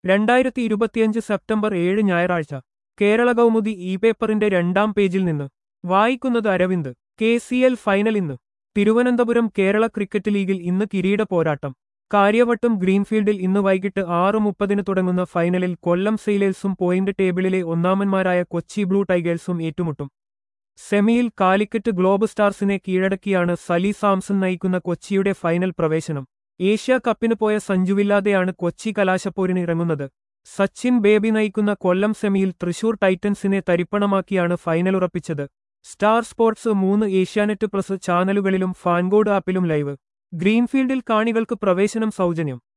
രണ്ടായിരത്തി ഇരുപത്തിയഞ്ച് സെപ്റ്റംബർ ഏഴ് ഞായറാഴ്ച കേരള കൗമുദി ഇ പേപ്പറിന്റെ രണ്ടാം പേജിൽ നിന്ന് വായിക്കുന്നത് Aravind K C L final ഇന്ന് തിരുവനന്തപുരം കേരള ക്രിക്കറ്റ് ലീഗിൽ ഇന്ന് കിരീട പോരാട്ടം കാര്യവട്ടം ഗ്രീൻഫീൽഡിൽ ഇന്ന് വൈകിട്ട് ആറ് മുപ്പതിന് തുടങ്ങുന്ന ഫൈനലിൽ കൊല്ലം സെയിലേഴ്സും പോയിന്റ് ടേബിളിലെ ഒന്നാമന്മാരായ കൊച്ചി ബ്ലൂ ടൈഗേഴ്സും ഏറ്റുമുട്ടും സെമിയിൽ കാലിക്കറ്റ് ഗ്ലോബ് സ്റ്റാർസിനെ കീഴടക്കിയാണ് സലി സാംസൺ നയിക്കുന്ന കൊച്ചിയുടെ ഫൈനൽ പ്രവേശനം ഏഷ്യ കപ്പിന് പോയ സഞ്ജുവില്ലാതെയാണ് കൊച്ചി കലാശപ്പോരിന് ഇറങ്ങുന്നത് സച്ചിൻ ബേബി നയിക്കുന്ന കൊല്ലം സെമിയിൽ തൃശൂർ ടൈറ്റൻസിനെ തരിപ്പണമാക്കിയാണ് ഫൈനൽ ഉറപ്പിച്ചത് സ്റ്റാർ സ്പോർട്സ് മൂന്ന് ഏഷ്യാനെറ്റ് പ്ലസ് ചാനലുകളിലും ഫാൻഗോഡ് ആപ്പിലും ലൈവ് ഗ്രീൻഫീൽഡിൽ കാണികൾക്ക് പ്രവേശനം സൗജന്യം